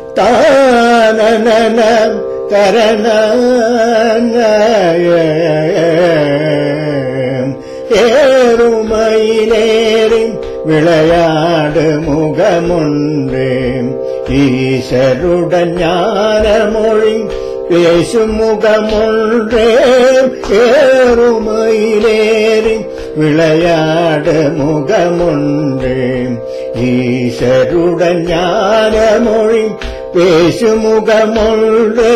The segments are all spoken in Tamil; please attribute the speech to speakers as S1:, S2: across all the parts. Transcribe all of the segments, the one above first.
S1: தானன கரண ஏறுமையிலேறி விளையாடு முகமொன்று ஈசருடன் ஞான மொழி பேசும் முகமொன்றே ஏறுமையிலேறி விளையாடு முகமொன்று ஈசருடன் ஞான மொழி பேசும் முகமொன்றே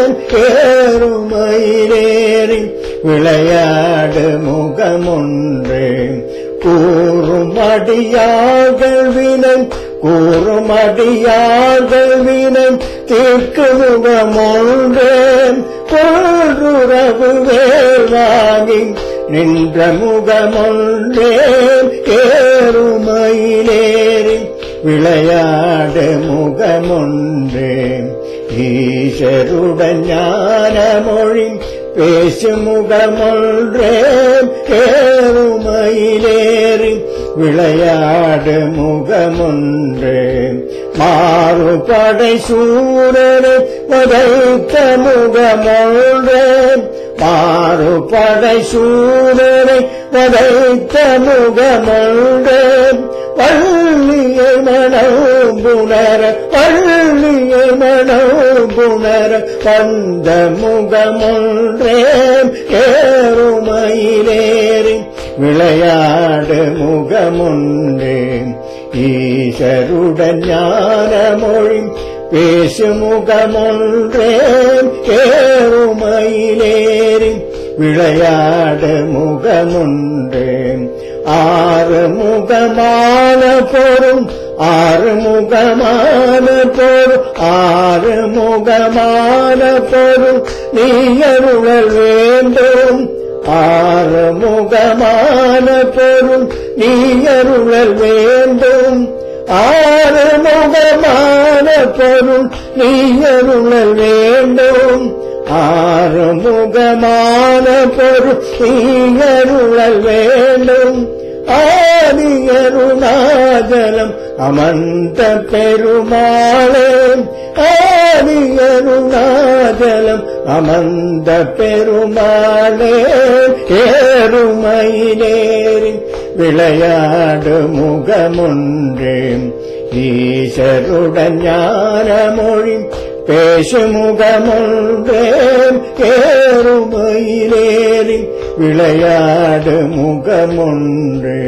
S1: ஏறுமையிலேறி விளையாடு முகமொன்றே கூறும் அடியார்கள் வினை கூறும் அடியார்கள் வினை தீர்க்கு முகமொன்றே போன்றுறவு வேளாங்கி நின்ற முகமொன்றே ஏறுமையிலேறி விளையாடு முகமொன்றே ஈசருடன் ஞான மொழி பேசும் முகமொன்றே ஏறுமையிலேறி விளையாடு முகமொன்றே மாறுபடை சூரனை வதைத்த முகமொன்றே மாறுபடை சூரனை வதைத்த முகமொன்றே பள்ளியை மனம் புணர பள்ளியை மனம் புணர வந்த முகமொன்றே ஏறுமையிலேறி விளையாடு முகமொன்றே ஈசருடன் ஞான மொழி பேசு முகமொன்றே ஏறுமையிலேறி விளையாடு முகமொன்றே ஆறு முகமான பொருள் ஆறு முகமான பொருள் ஆறு முகமான பொருள் நீயருளல் வேண்டும் ஆறு முகமான பொருள் நீயருளல் வேண்டும் ஆறு முகமான பொருள் நீயருளல் வேண்டும் ஆறு முகமான பொருள் நீயருளல் வேண்டும் ஆதியருணாஜலம் அமர்ந்த பெருமாளே ஆதியருணாஜலம் அமர்ந்த பெருமாளே ஏறுமையிலேறி விளையாடு முகமொன்றே ஈசருடன் ஞான மொழி பேசு முகமொன்றே ஏறுமையிலேறி விளையாடு முகமொன்றே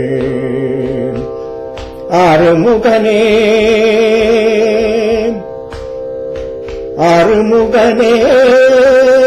S1: ஆறுமுகனே ஆறுமுகனே